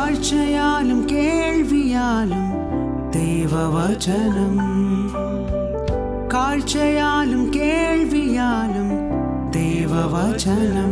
കാഴ്ചയാലും കേൾവിയാലും ദൈവവചനം കാഴ്ചയാലും കേൾവിയാലും ദൈവവചനം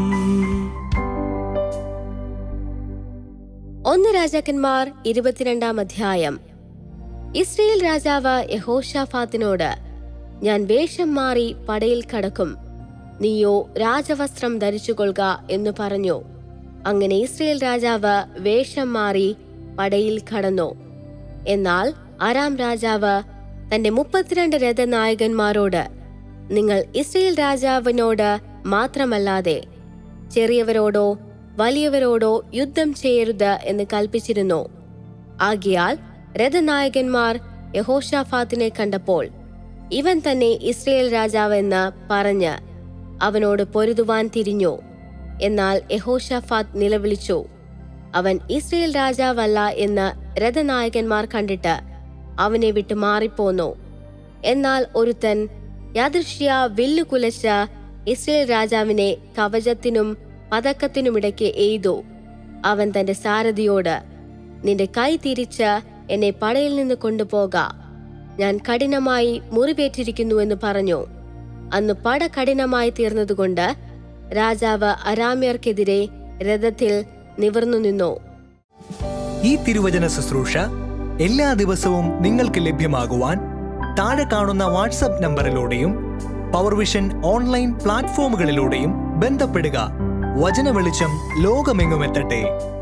ഒന്ന് രാജാക്കന്മാർ ഇരുപത്തിരണ്ടാം അധ്യായം ഇസ്രയേൽ രാജാവ് യഹോഷാഫാത്തിനോട് ഞാൻ വേഷം മാറി പടയിൽ കടക്കും നീയോ രാജവസ്ത്രം ധരിച്ചുകൊള്ളുക എന്ന് പറഞ്ഞു അങ്ങനെ ഇസ്രയേൽ രാജാവ് വേഷം മാറി പടയിൽ കടന്നു എന്നാൽ അരാം രാജാവ് തന്റെ മുപ്പത്തിരണ്ട് രഥനായകന്മാരോട് നിങ്ങൾ ഇസ്രയേൽ രാജാവിനോട് മാത്രമല്ലാതെ ചെറിയവരോടോ വലിയവരോടോ യുദ്ധം ചെയ്യരുത് എന്ന് കൽപ്പിച്ചിരുന്നു ആകിയാൽ രഥനായകന്മാർ യഹോഷാഫാത്തിനെ കണ്ടപ്പോൾ ഇവൻ തന്നെ ഇസ്രയേൽ രാജാവെന്ന് പറഞ്ഞ് അവനോട് പൊരുതുവാൻ തിരിഞ്ഞു എന്നാൽ യഹോഷാഫാത്ത് നിലവിളിച്ചു അവൻ ഇസ്രയേൽ രാജാവല്ല എന്ന് രഥനായകന്മാർ കണ്ടിട്ട് അവനെ വിട്ട് മാറിപ്പോന്നു എന്നാൽ ഒരുത്തൻ യാദൃശ്യ വില്ലു കുലച്ച ഇസ്രയേൽ രാജാവിനെ കവചത്തിനും പതക്കത്തിനുമിടയ്ക്ക് എയ്തു അവൻ തന്റെ സാരഥിയോട് നിന്റെ കൈ തിരിച്ച് എന്നെ പടയിൽ നിന്ന് കൊണ്ടുപോക ഞാൻ കഠിനമായി മുറിവേറ്റിരിക്കുന്നുവെന്ന് പറഞ്ഞു അന്ന് പട കഠിനമായി തീർന്നതുകൊണ്ട് രാജാവ് അരാമ്യർക്കെതിരെ രഥത്തിൽ നിവർന്നു നിന്നു ഈ തിരുവചന ശുശ്രൂഷ എല്ലാ ദിവസവും നിങ്ങൾക്ക് ലഭ്യമാകുവാൻ താഴെ കാണുന്ന വാട്സപ്പ് നമ്പറിലൂടെയും പവർവിഷൻ ഓൺലൈൻ പ്ലാറ്റ്ഫോമുകളിലൂടെയും ബന്ധപ്പെടുക വചന വെളിച്ചം ലോകമെങ്ങുമെത്തട്ടെ